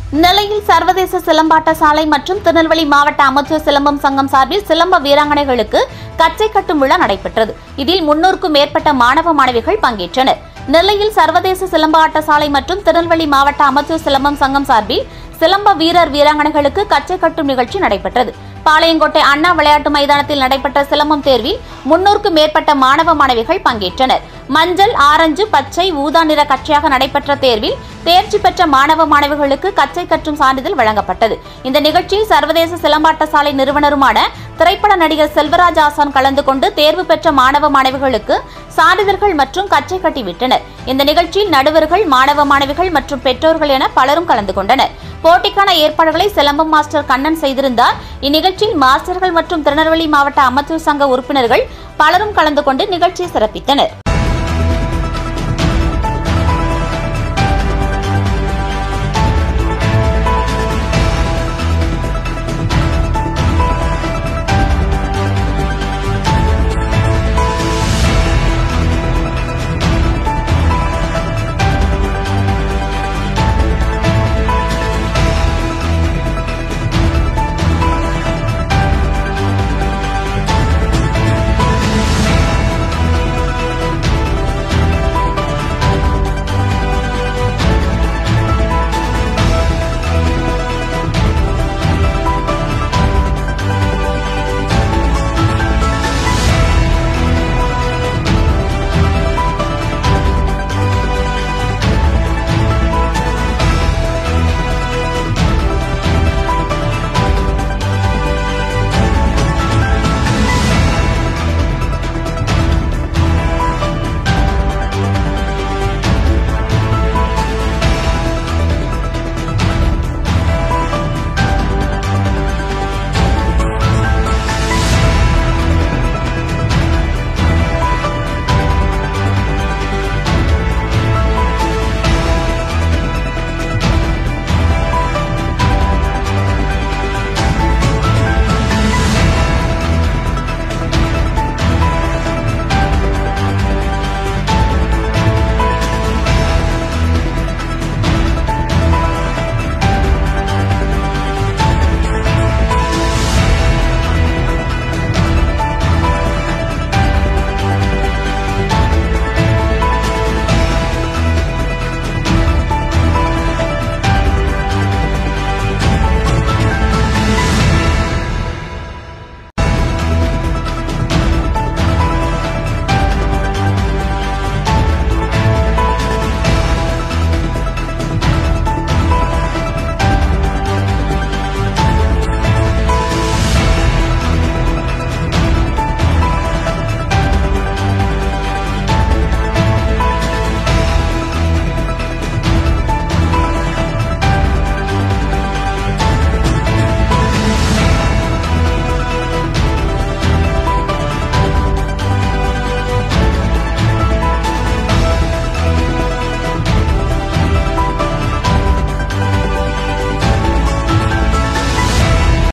நெல்லையில் சர்வதேச சிலம்பாட்ட சாலை மற்றும் திருநெல்வேலி மாவட்ட அமைச்சர் சிலம்பம் சங்கம் சார்பில் சிலம்ப வீராங்கனைகளுக்கு கச்சை கட்டும் விழா நடைபெற்றது இதில் முன்னூறுக்கும் மேற்பட்ட மாணவ மாணவிகள் பங்கேற்றனர் நெல்லையில் சர்வதேச சிலம்பாட்ட சாலை மற்றும் திருநெல்வேலி மாவட்ட அமைச்சர் சிலம்பம் சங்கம் சார்பில் சிலம்ப வீரர் வீராங்கனைகளுக்கு கச்சை கட்டும் நிகழ்ச்சி நடைபெற்றது பாளையங்கோட்டை அண்ணா விளையாட்டு மைதானத்தில் நடைபெற்ற சிலம்பம் தேர்வில் முன்னூறுக்கும் மேற்பட்ட மாணவ மாணவிகள் பங்கேற்றனர் மஞ்சள் ஆரஞ்சு பச்சை ஊதா நிற கட்சியாக நடைபெற்ற தேர்வில் தேர்ச்சி பெற்ற மாணவ மாணவிகளுக்கு கச்சை கற்றும் சான்றிதழ் வழங்கப்பட்டது இந்த நிகழ்ச்சியில் சர்வதேச சிலம்பாட்ட சாலை நிறுவனருமான திரைப்பட நடிகர் செல்வராஜ் ஆசான் கலந்து கொண்டு தேர்வு பெற்ற மாணவ மாணவிகளுக்கு சான்றிதழ்கள் மற்றும் கச்சை கட்டி விட்டனர் இந்த நிகழ்ச்சியில் நடுவர்கள் மாணவ மாணவிகள் மற்றும் பெற்றோர்கள் என பலரும் கலந்து கொண்டனர் போட்டிக்கான ஏற்பாடுகளை சிலம்பம் மாஸ்டர் கண்ணன் செய்திருந்தார் இந்நிகழ்ச்சியில் மாஸ்டர்கள் மற்றும் திருநெல்வேலி மாவட்ட அமைச்சர் சங்க உறுப்பினர்கள் பலரும் கலந்து கொண்டு நிகழ்ச்சியை சிறப்பித்தனர்